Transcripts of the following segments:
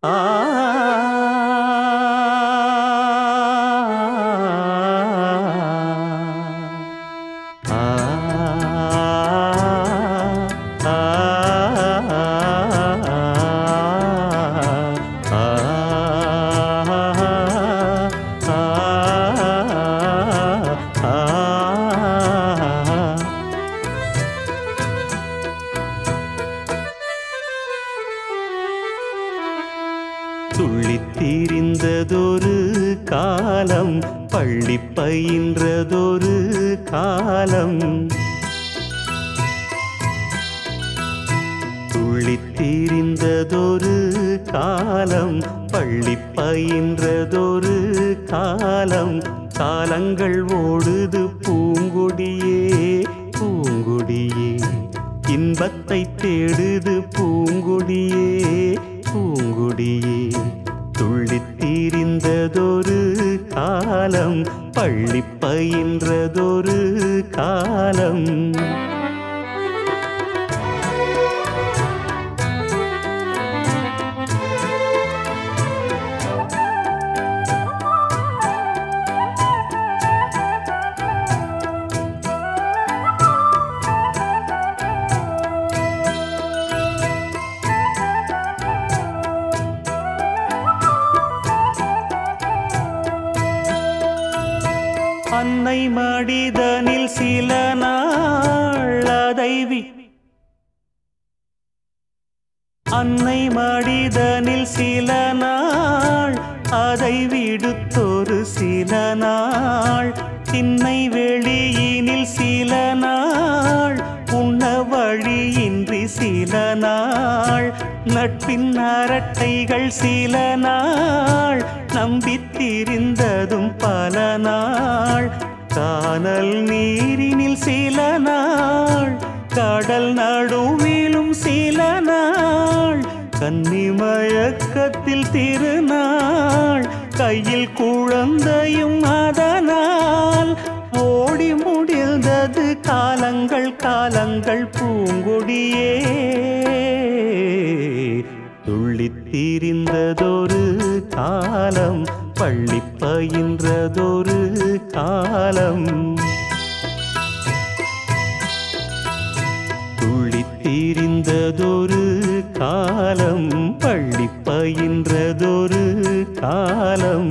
துள்ளித் தீரிந்ததொரு காலம் பள்ளி பயின்றதொரு காலம் துள்ளித் தீரிந்ததொரு காலம் பள்ளி பயின்றதொரு காலம் காலங்கள் ஓடுது பூங்கொடியே பூங்கொடியே இன்பத்தை தேடுது பூங்கொடியே பூங்குடியே துள்ளித் தீரிந்ததொரு காலம் பள்ளி பயின்றதொரு காலம் அன்னை மடிதனில் சில நாள் அதை வி- அன்னை மடிதனில் சில நாள் அதை விடுத்தொரு சில நாள் திண்ணை வெளியினில் சில நாள் உண்ண வழியின்றி சில நாள் நட்பின் அரட்டைகள் சில நாள் நம்பித் திரிந்ததும் பல நாள் கானல் நீரினில் சில நாள் கடல் நடுவிலும் சில நாள் கன்னிமயக்கத்தில் திருநாள் கையில் குழந்தையும் அதனால் ஓடி முடிந்தது காலங்கள் காலங்கள் பூங்கொடியே துள்ளித் தீரிந்ததொரு காலம் பள்ளி பயின்றதொரு காலம் துள்ளித் தீரிந்ததொரு காலம் பள்ளி பயின்றதொரு காலம்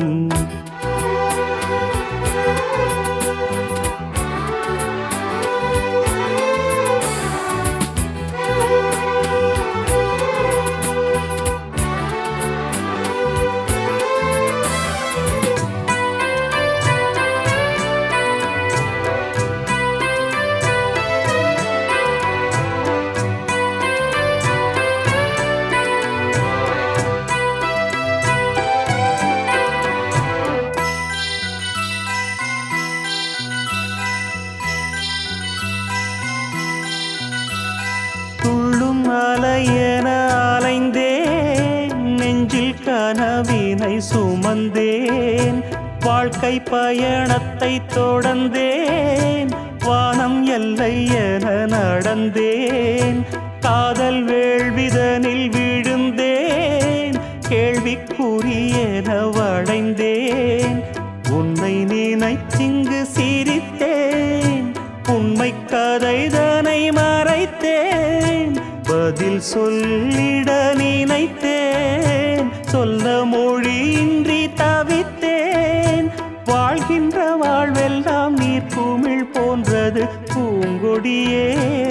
துள்ளும் அலையென அலைந்தேன் நெஞ்சில் கனவினை சுமந்தேன் வாழ்க்கை பயணத்தை தொடர்ந்தேன் வானம் எல்லை என நடந்தேன் காதல் வேள்விதனில் விழுந்தேன் கேள்விக்குரியென வளைந்தேன் உன்னை நினைத்திங்கு சிரித்தேன் உண்மை கதைதனை மறைத்தேன் பதில் சொல்லிட நினைத்தேன் சொல்ல மொழியின்றி தவித்தேன் வாழ்கின்ற வாழ்வெல்லாம் நீர்க்குமிழ் போன்றது பூங்கொடியே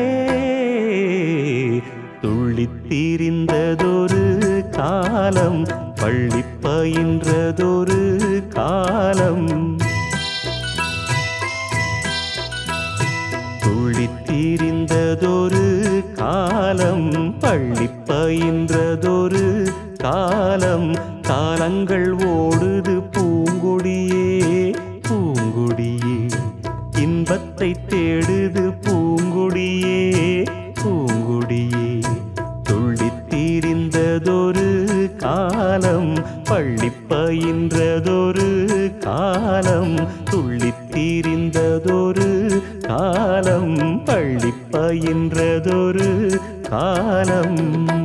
துள்ளித் தீரிந்ததொரு காலம் பள்ளி பயின்றதொரு காலம் துள்ளித் தீரிந்ததொரு காலம் பள்ளி பயின்றதொரு காலம் காலங்கள் ஓடுது பூங்கொடியே பூங்கொடியே இன்பத்தை தேடுது பூங்கொடியே பூங்கொடியே துள்ளித் தீரிந்ததொரு காலம் பள்ளி பயின்றதொரு காலம் துள்ளித் தீரிந்ததொரு காலம் பள்ளி பயின்றதொரு காலம்